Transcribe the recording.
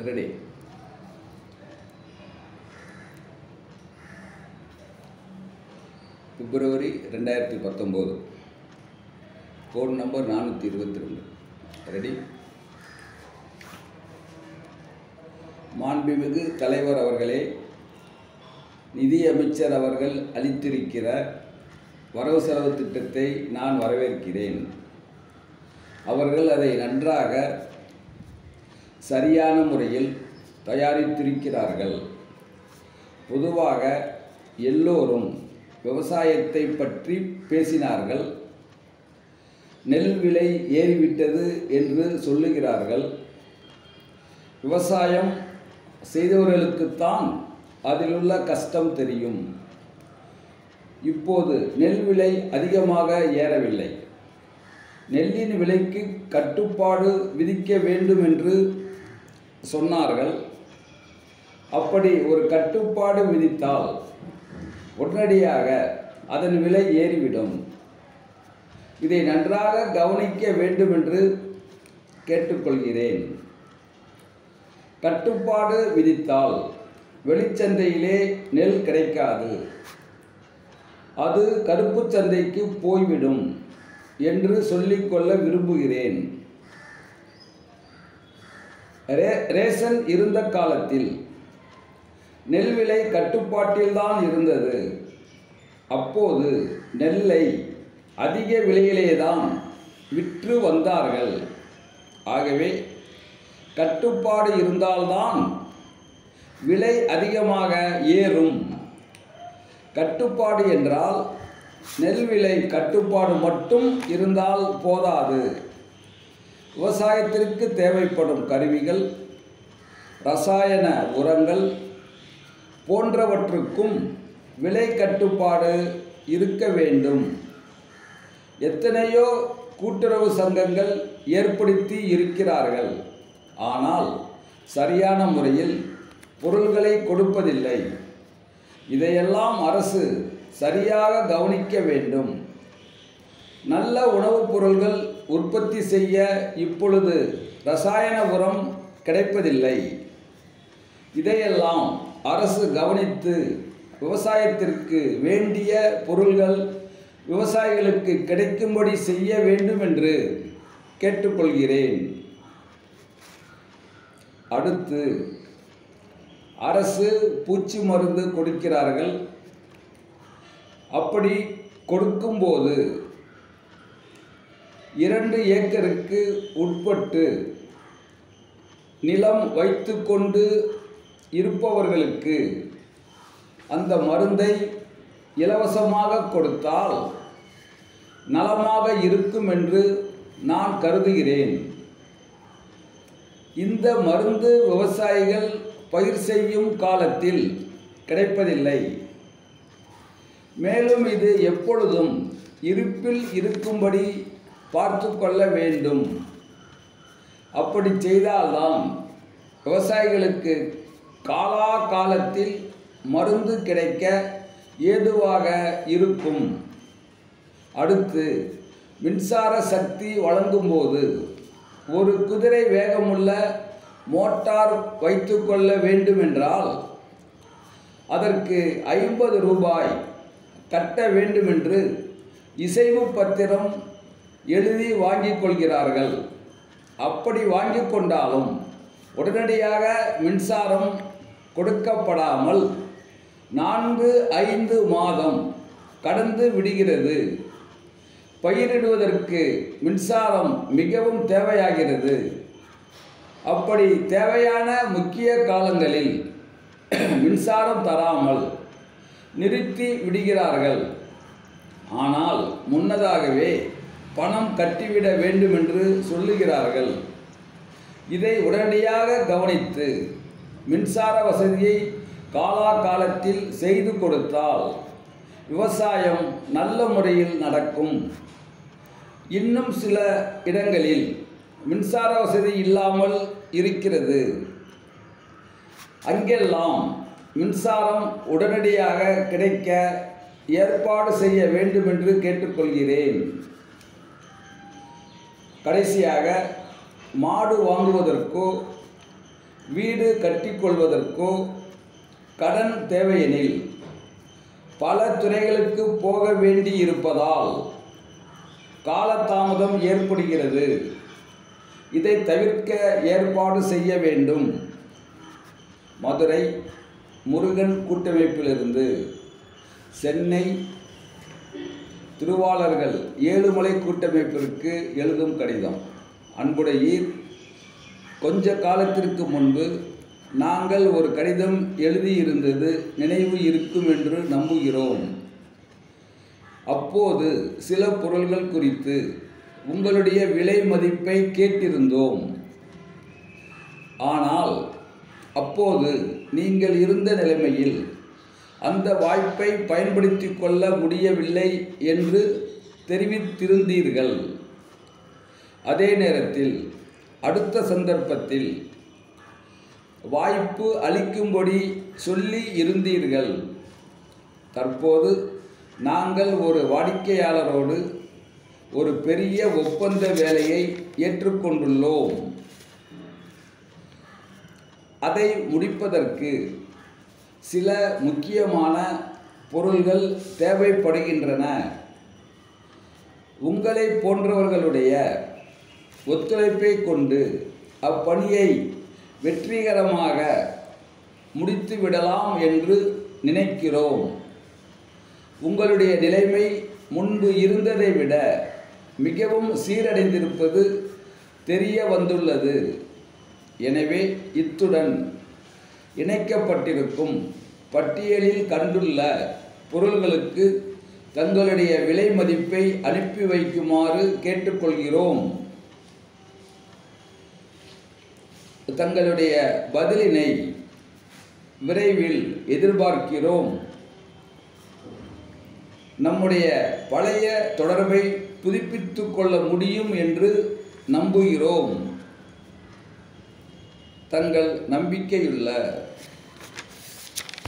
ready பிப்ரவரி ரெண்டாயிரத்தி பத்தொம்போது code number நானூற்றி இருபத்தி ரெண்டு ரெடி மாண்புமிகு தலைவர் அவர்களே நிதியமைச்சர் அவர்கள் அளித்திருக்கிற வரவு செலவு திட்டத்தை நான் வரவேற்கிறேன் அவர்கள் அதை நன்றாக சரியான முறையில் தயாரித்திருக்கிறார்கள் பொதுவாக எல்லோரும் விவசாயத்தை பற்றி பேசினார்கள் நெல் விலை ஏறிவிட்டது என்று சொல்லுகிறார்கள் விவசாயம் செய்தவர்களுக்குத்தான் அதிலுள்ள கஷ்டம் தெரியும் இப்போது நெல் விலை அதிகமாக ஏறவில்லை நெல்லின் விலைக்கு கட்டுப்பாடு விதிக்க வேண்டும் என்று சொன்னார்கள் அப்படி ஒரு கட்டுப்பாடு விதித்தால் உடனடியாக அதன் விலை ஏறிவிடும் இதை நன்றாக கவனிக்க வேண்டும் என்று கேட்டுக்கொள்கிறேன் கட்டுப்பாடு விதித்தால் வெளிச்சந்தையிலே நெல் கிடைக்காது அது கருப்பு சந்தைக்கு போய்விடும் என்று சொல்லிக்கொள்ள விரும்புகிறேன் ரே ரேஷன் இருந்த காலத்தில் நெல் விலை கட்டுப்பாட்டில்தான் இருந்தது அப்போது நெல்லை அதிக விலையிலே தான் விற்று வந்தார்கள் ஆகவே கட்டுப்பாடு இருந்தால்தான் விலை அதிகமாக ஏறும் கட்டுப்பாடு என்றால் நெல் விலை கட்டுப்பாடு மட்டும் இருந்தால் போதாது விவசாயத்திற்கு தேவைப்படும் கருவிகள் ரசாயன உரங்கள் போன்றவற்றுக்கும் விலை கட்டுப்பாடு இருக்க வேண்டும் எத்தனையோ கூட்டுறவு சங்கங்கள் ஏற்படுத்தி இருக்கிறார்கள் ஆனால் சரியான முறையில் பொருள்களை கொடுப்பதில்லை இதையெல்லாம் அரசு சரியாக கவனிக்க வேண்டும் நல்ல உணவுப் பொருள்கள் உற்பத்தி செய்ய இப்பொழுது ரசாயன உரம் கிடைப்பதில்லை இதையெல்லாம் அரசு கவனித்து விவசாயத்திற்கு வேண்டிய பொருள்கள் விவசாயிகளுக்கு கிடைக்கும்படி செய்ய வேண்டும் என்று கேட்டுக்கொள்கிறேன் அடுத்து அரசு பூச்சி மருந்து கொடுக்கிறார்கள் அப்படி கொடுக்கும்போது இரண்டு ஏக்கருக்கு உட்பட்டு நிலம் வைத்துக்கொண்டு இருப்பவர்களுக்கு அந்த மருந்தை இலவசமாக கொடுத்தால் நலமாக இருக்கும் என்று நான் கருதுகிறேன் இந்த மருந்து விவசாயிகள் பயிர் செய்யும் காலத்தில் கிடைப்பதில்லை மேலும் இது எப்பொழுதும் இருப்பில் இருக்கும்படி பார்த்து கொள்ள வேண்டும் அப்படி செய்தால்தான் விவசாயிகளுக்கு காலா காலத்தில் மருந்து கிடைக்க ஏதுவாக இருக்கும் அடுத்து மின்சார சக்தி வழங்கும்போது ஒரு குதிரை வேகமுள்ள மோட்டார் வைத்துக்கொள்ள வேண்டுமென்றால் அதற்கு ஐம்பது ரூபாய் கட்ட வேண்டுமென்று இசைவு பத்திரம் எழுதி வாங்கிக் கொள்கிறார்கள் அப்படி வாங்கிக் கொண்டாலும் உடனடியாக மின்சாரம் கொடுக்கப்படாமல் நான்கு ஐந்து மாதம் கடந்து விடுகிறது பயிரிடுவதற்கு மின்சாரம் மிகவும் தேவையாகிறது அப்படி தேவையான முக்கிய காலங்களில் மின்சாரம் தராமல் நிறுத்தி விடுகிறார்கள் ஆனால் முன்னதாகவே பணம் கட்டிவிட வேண்டுமென்று சொல்லுகிறார்கள் இதை உடனடியாக கவனித்து மின்சார வசதியை காலாகாலத்தில் செய்து கொடுத்தால் விவசாயம் நல்ல முறையில் நடக்கும் இன்னும் சில இடங்களில் மின்சார வசதி இல்லாமல் இருக்கிறது அங்கெல்லாம் மின்சாரம் உடனடியாக கிடைக்க ஏற்பாடு செய்ய வேண்டும் என்று கேட்டுக்கொள்கிறேன் கடைசியாக மாடு வாங்குவதற்கோ வீடு கட்டிக்கொள்வதற்கோ கடன் தேவையெனில் பல துறைகளுக்கு போக வேண்டி இருப்பதால் காலதாமதம் ஏற்படுகிறது இதை தவிர்க்க ஏற்பாடு செய்ய வேண்டும் மதுரை முருகன் கூட்டமைப்பிலிருந்து சென்னை திருவாளர்கள் ஏழுமலை கூட்டமைப்பிற்கு எழுதும் கடிதம் அன்புடையீர் கொஞ்ச காலத்திற்கு முன்பு நாங்கள் ஒரு கடிதம் எழுதியிருந்தது நினைவு இருக்கும் என்று நம்புகிறோம் அப்போது சில பொருள்கள் குறித்து உங்களுடைய விலை மதிப்பை கேட்டிருந்தோம் ஆனால் அப்போது நீங்கள் இருந்த நிலைமையில் அந்த வாய்ப்பை பயன்படுத்தி கொள்ள முடியவில்லை என்று தெரிவித்திருந்தீர்கள் அதே நேரத்தில் அடுத்த சந்தர்ப்பத்தில் வாய்ப்பு அளிக்கும்படி சொல்லி இருந்தீர்கள் தற்போது நாங்கள் ஒரு வாடிக்கையாளரோடு ஒரு பெரிய ஒப்பந்த வேலையை ஏற்றுக்கொண்டுள்ளோம் அதை முடிப்பதற்கு சில முக்கியமான பொருள்கள் தேவைப்படுகின்றன உங்களை போன்றவர்களுடைய ஒத்துழைப்பை கொண்டு அப்பணியை வெற்றிகரமாக முடித்து விடலாம் என்று நினைக்கிறோம் உங்களுடைய நிலைமை முன்பு இருந்ததை விட மிகவும் சீரடைந்திருப்பது தெரிய வந்துள்ளது எனவே இத்துடன் இணைக்கப்பட்டிருக்கும் பட்டியலில் கண்டுள்ள பொருள்களுக்கு தங்களுடைய விலை மதிப்பை அனுப்பி வைக்குமாறு கேட்டுக்கொள்கிறோம் தங்களுடைய பதிலினை விரைவில் எதிர்பார்க்கிறோம் நம்முடைய பழைய தொடர்பை புதுப்பித்து கொள்ள முடியும் என்று நம்புகிறோம் தங்கள் நம்பிக்கையுள்ள